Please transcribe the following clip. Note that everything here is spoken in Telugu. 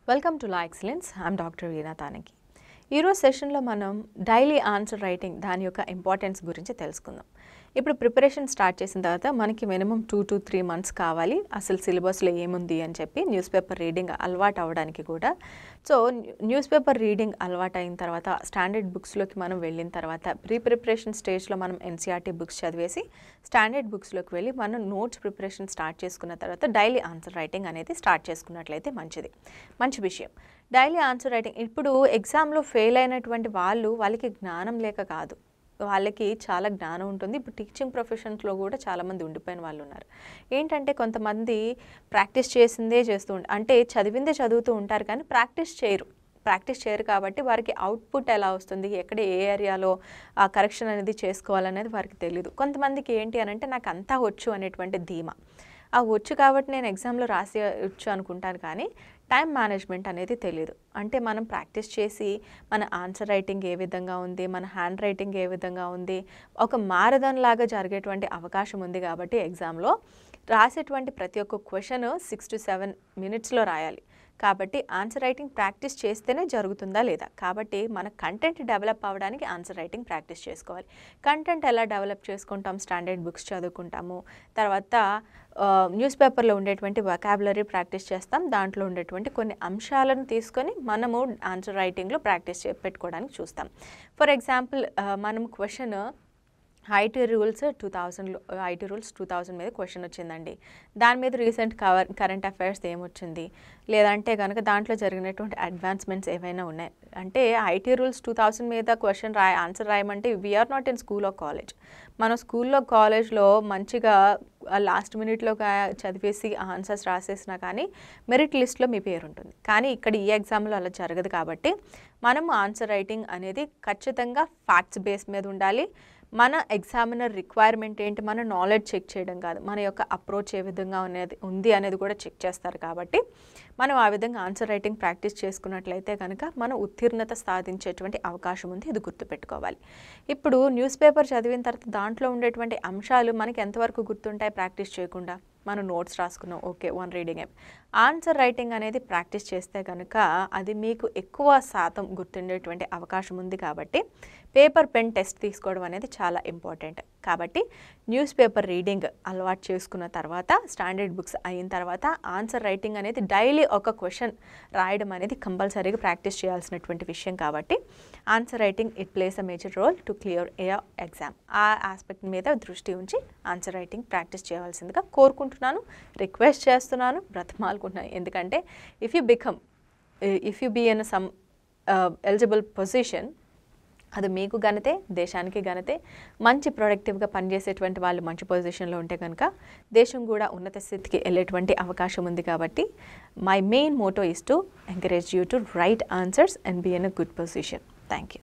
welcome to law excellence I'm doctor Veena తానకి ఈరోజు సెషన్లో మనం డైలీ ఆన్సర్ రైటింగ్ దాని యొక్క ఇంపార్టెన్స్ గురించి తెలుసుకుందాం ఇప్పుడు ప్రిపరేషన్ స్టార్ట్ చేసిన తర్వాత మనకి minimum two to three months కావాలి అసలు సిలబస్లో ఏముంది అని చెప్పి న్యూస్ పేపర్ రీడింగ్ అలవాటు అవ్వడానికి కూడా సో న్యూస్ పేపర్ రీడింగ్ అలవాటు అయిన తర్వాత స్టాండర్డ్ బుక్స్లోకి మనం వెళ్ళిన తర్వాత ప్రీ ప్రిపరేషన్ స్టేజ్లో మనం ఎన్సీఆర్టీ బుక్స్ చదివేసి స్టాండర్డ్ బుక్స్లోకి వెళ్ళి మనం నోట్స్ ప్రిపరేషన్ స్టార్ట్ చేసుకున్న తర్వాత డైలీ ఆన్సర్ రైటింగ్ అనేది స్టార్ట్ చేసుకున్నట్లయితే మంచిది మంచి విషయం డైలీ ఆన్సర్ రైటింగ్ ఇప్పుడు ఎగ్జామ్లో ఫెయిల్ అయినటువంటి వాళ్ళు వాళ్ళకి జ్ఞానం లేక కాదు వాళ్ళకి చాలా జ్ఞానం ఉంటుంది ఇప్పుడు టీచింగ్ ప్రొఫెషన్స్లో కూడా చాలామంది ఉండిపోయిన వాళ్ళు ఉన్నారు ఏంటంటే కొంతమంది ప్రాక్టీస్ చేసిందే చేస్తూ ఉంటారు అంటే చదివిందే చదువుతూ ఉంటారు కానీ ప్రాక్టీస్ చేయరు ప్రాక్టీస్ చేయరు కాబట్టి వారికి అవుట్పుట్ ఎలా వస్తుంది ఎక్కడ ఏ ఏరియాలో ఆ కరెక్షన్ అనేది చేసుకోవాలనేది వారికి తెలియదు కొంతమందికి ఏంటి అని అంటే నాకు అంతా వచ్చు అనేటువంటి ధీమా ఆ వచ్చు కాబట్టి నేను ఎగ్జామ్లో రాసి వచ్చు అనుకుంటాను కానీ టైం మేనేజ్మెంట్ అనేది తెలియదు అంటే మనం ప్రాక్టీస్ చేసి మన ఆన్సర్ రైటింగ్ ఏ విధంగా ఉంది మన హ్యాండ్ రైటింగ్ ఏ విధంగా ఉంది ఒక మారథాన్ లాగా జరిగేటువంటి అవకాశం ఉంది కాబట్టి ఎగ్జామ్లో రాసేటువంటి ప్రతి ఒక్క క్వశ్చన్ సిక్స్ టు సెవెన్ మినిట్స్లో రాయాలి కాబట్టి ఆన్సర్ రైటింగ్ ప్రాక్టీస్ చేస్తేనే జరుగుతుందా లేదా కాబట్టి మన కంటెంట్ డెవలప్ అవ్వడానికి ఆన్సర్ రైటింగ్ ప్రాక్టీస్ చేసుకోవాలి కంటెంట్ ఎలా డెవలప్ చేసుకుంటాం స్టాండర్డ్ బుక్స్ చదువుకుంటాము తర్వాత న్యూస్ పేపర్లో ఉండేటువంటి వొకాబులరీ ప్రాక్టీస్ చేస్తాం దాంట్లో ఉండేటువంటి కొన్ని అంశాలను తీసుకొని మనము ఆన్సర్ రైటింగ్లో ప్రాక్టీస్ చే పెట్టుకోవడానికి చూస్తాం ఫర్ ఎగ్జాంపుల్ మనం క్వశ్చన్ ఐటీ రూల్స్ టూ థౌజండ్లో ఐటీ రూల్స్ టూ థౌజండ్ మీద క్వశ్చన్ వచ్చిందండి దాని మీద రీసెంట్ కవర్ కరెంట్ అఫైర్స్ ఏమొచ్చింది లేదంటే కనుక దాంట్లో జరిగినటువంటి అడ్వాన్స్మెంట్స్ ఏవైనా ఉన్నాయి అంటే ఐటీ రూల్స్ టూ థౌజండ్ మీద క్వశ్చన్ రాయ ఆన్సర్ రాయమంటే we are not in school of college మన స్కూల్లో కాలేజ్లో మంచిగా లాస్ట్ మినిట్లో చదివేసి ఆన్సర్స్ రాసేసినా కానీ మెరిట్ లిస్ట్లో మీ పేరు ఉంటుంది కానీ ఇక్కడ ఈ ఎగ్జామ్లో అలా జరగదు కాబట్టి మనం ఆన్సర్ రైటింగ్ అనేది ఖచ్చితంగా ఫ్యాక్ట్స్ బేస్ మీద ఉండాలి మన ఎగ్జామినర్ రిక్వైర్మెంట్ ఏంటి మన నాలెడ్జ్ చెక్ చేయడం కాదు మన యొక్క అప్రోచ్ ఏ విధంగా అనేది ఉంది అనేది కూడా చెక్ చేస్తారు కాబట్టి మనం ఆ విధంగా ఆన్సర్ రైటింగ్ ప్రాక్టీస్ చేసుకున్నట్లయితే కనుక మనం ఉత్తీర్ణత సాధించేటువంటి అవకాశం ఉంది ఇది గుర్తుపెట్టుకోవాలి ఇప్పుడు న్యూస్ పేపర్ చదివిన తర్వాత దాంట్లో ఉండేటువంటి అంశాలు మనకి ఎంతవరకు గుర్తుంటాయి ప్రాక్టీస్ చేయకుండా మనం నోట్స్ రాసుకున్నాం ఓకే వన్ రీడింగ్ ఏం ఆన్సర్ రైటింగ్ అనేది ప్రాక్టీస్ చేస్తే కనుక అది మీకు ఎక్కువ శాతం గుర్తుండేటువంటి అవకాశం ఉంది కాబట్టి పేపర్ పెన్ టెస్ట్ తీసుకోవడం అనేది చాలా ఇంపార్టెంట్ కాబట్టి న్యూస్ పేపర్ రీడింగ్ అలవాటు చేసుకున్న తర్వాత స్టాండర్డ్ బుక్స్ అయిన తర్వాత ఆన్సర్ రైటింగ్ అనేది డైలీ ఒక క్వశ్చన్ రాయడం అనేది కంపల్సరీగా ప్రాక్టీస్ చేయాల్సినటువంటి విషయం కాబట్టి answer writing it plays a major role to clear a exam ఆ ఆస్పెక్ట్ మీద దృష్టి ఉంచి ఆన్సర్ రైటింగ్ ప్రాక్టీస్ చేయవలసిందిగా కోరుకుంటున్నాను రిక్వెస్ట్ చేస్తున్నాను బ్రతమాలుకుంటున్నాను ఎందుకంటే if you become if you be in some eligible position అది మీకు ఘనతే దేశానికి ఘనతే మంచి ప్రొడక్టివ్గా పనిచేసేటువంటి వాళ్ళు మంచి పొజిషన్లో ఉంటే కనుక దేశం కూడా ఉన్నత స్థితికి వెళ్ళేటువంటి అవకాశం ఉంది కాబట్టి my main motto is to encourage you to write answers and be in a good position thank you